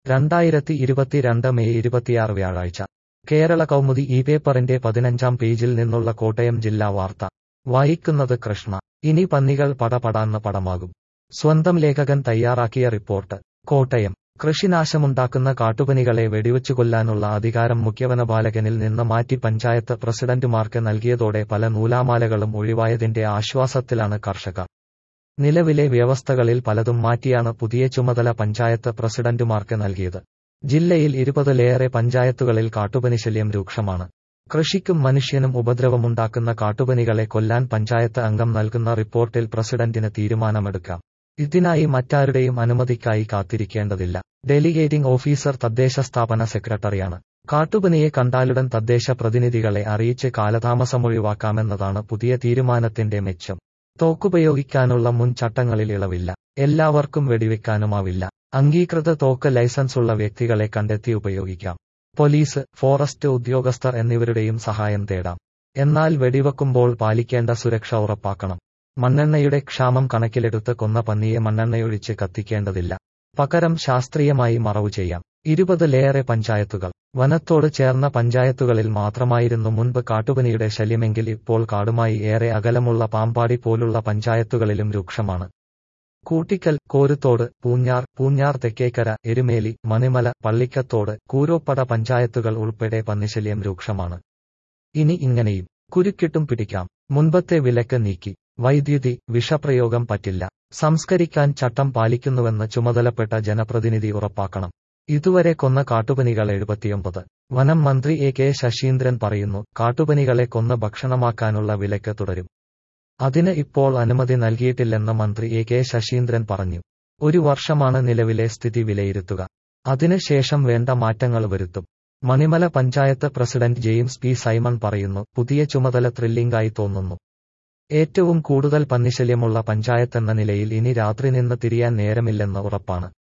രണ്ടായിരത്തി ഇരുപത്തിരണ്ട് മെയ് ഇരുപത്തിയാറ് വ്യാഴാഴ്ച കേരള കൗമുദി ഈ പേപ്പറിന്റെ പതിനഞ്ചാം പേജിൽ നിന്നുള്ള കോട്ടയം ജില്ലാ വാർത്ത വായിക്കുന്നത് കൃഷ്ണ ഇനി പന്നികൾ പടപടാന്ന് പടമാകും സ്വന്തം ലേഖകൻ തയ്യാറാക്കിയ റിപ്പോർട്ട് കോട്ടയം കൃഷിനാശമുണ്ടാക്കുന്ന കാട്ടുപനികളെ വെടിവെച്ചു കൊല്ലാനുള്ള അധികാരം മുഖ്യവനപാലകനിൽ നിന്ന് മാറ്റി പഞ്ചായത്ത് പ്രസിഡന്റുമാർക്ക് നൽകിയതോടെ പല നൂലാമാലകളും ഒഴിവായതിന്റെ ആശ്വാസത്തിലാണ് കർഷകർ നിലവിലെ വ്യവസ്ഥകളിൽ പലതും മാറ്റിയാണ് പുതിയ ചുമതല പഞ്ചായത്ത് പ്രസിഡന്റുമാർക്ക് നൽകിയത് ജില്ലയിൽ ഇരുപതിലേറെ പഞ്ചായത്തുകളിൽ കാട്ടുപനിശല്യം രൂക്ഷമാണ് കൃഷിക്കും മനുഷ്യനും ഉപദ്രവമുണ്ടാക്കുന്ന കാട്ടുപനികളെ കൊല്ലാൻ പഞ്ചായത്ത് അംഗം നൽകുന്ന റിപ്പോർട്ടിൽ പ്രസിഡന്റിന് തീരുമാനമെടുക്കാം ഇതിനായി മറ്റാരുടെയും അനുമതിക്കായി കാത്തിരിക്കേണ്ടതില്ല ഡെലിഗേറ്റിംഗ് ഓഫീസർ തദ്ദേശ സ്ഥാപന സെക്രട്ടറിയാണ് കാട്ടുപനിയെ കണ്ടാലുടൻ തദ്ദേശ പ്രതിനിധികളെ അറിയിച്ച് കാലതാമസമൊഴിവാക്കാമെന്നതാണ് പുതിയ തീരുമാനത്തിന്റെ മെച്ചം തോക്കുപയോഗിക്കാനുള്ള മുൻ ചട്ടങ്ങളിൽ ഇളവില്ല എല്ലാവർക്കും വെടിവെക്കാനുമാവില്ല അംഗീകൃത തോക്ക് ലൈസൻസുള്ള വ്യക്തികളെ കണ്ടെത്തി ഉപയോഗിക്കാം പോലീസ് ഫോറസ്റ്റ് ഉദ്യോഗസ്ഥർ എന്നിവരുടെയും സഹായം തേടാം എന്നാൽ വെടിവെക്കുമ്പോൾ പാലിക്കേണ്ട സുരക്ഷ ഉറപ്പാക്കണം മണ്ണെണ്ണയുടെ ക്ഷാമം കണക്കിലെടുത്ത് കൊന്ന പന്നിയെ മണ്ണെണ്ണയൊഴിച്ച് കത്തിക്കേണ്ടതില്ല പകരം ശാസ്ത്രീയമായി മറവു ചെയ്യാം ഇരുപതിലേറെ പഞ്ചായത്തുകൾ വനത്തോട് ചേർന്ന പഞ്ചായത്തുകളിൽ മാത്രമായിരുന്നു മുൻപ് കാട്ടുപനിയുടെ ശല്യമെങ്കിൽ ഇപ്പോൾ കാടുമായി ഏറെ അകലമുള്ള പാമ്പാടി പോലുള്ള പഞ്ചായത്തുകളിലും രൂക്ഷമാണ് കൂട്ടിക്കൽ കോരുത്തോട് പൂഞ്ഞാർ പൂഞ്ഞാർ തെക്കേക്കര എരുമേലി മണിമല പള്ളിക്കത്തോട് കൂരോപ്പട പഞ്ചായത്തുകൾ ഉൾപ്പെടെ പന്നിശല്യം രൂക്ഷമാണ് ഇനി ഇങ്ങനെയും കുരുക്കിട്ടും പിടിക്കാം മുൻപത്തെ വിലക്ക് നീക്കി വൈദ്യുതി വിഷപ്രയോഗം പറ്റില്ല സംസ്കരിക്കാൻ ചട്ടം പാലിക്കുന്നുവെന്ന് ചുമതലപ്പെട്ട ജനപ്രതിനിധി ഉറപ്പാക്കണം ഇതുവരെ കൊന്ന കാട്ടുപനികൾ എഴുപത്തിയൊമ്പത് വനം മന്ത്രി എ കെ ശശീന്ദ്രൻ പറയുന്നു കാട്ടുപനികളെ കൊന്ന് ഭക്ഷണമാക്കാനുള്ള വിലക്ക് തുടരും അതിന് ഇപ്പോൾ അനുമതി നൽകിയിട്ടില്ലെന്ന് മന്ത്രി എ കെ ശശീന്ദ്രൻ പറഞ്ഞു ഒരു വർഷമാണ് നിലവിലെ സ്ഥിതി വിലയിരുത്തുക അതിനുശേഷം വേണ്ട മാറ്റങ്ങൾ വരുത്തും മണിമല പഞ്ചായത്ത് പ്രസിഡന്റ് ജെയിംസ് പി സൈമൺ പറയുന്നു പുതിയ ചുമതല ത്രില്ലിംഗായി തോന്നുന്നു ഏറ്റവും കൂടുതൽ പന്നിശല്യമുള്ള പഞ്ചായത്തെന്ന നിലയിൽ ഇനി രാത്രി നിന്ന് തിരിയാൻ നേരമില്ലെന്ന് ഉറപ്പാണ്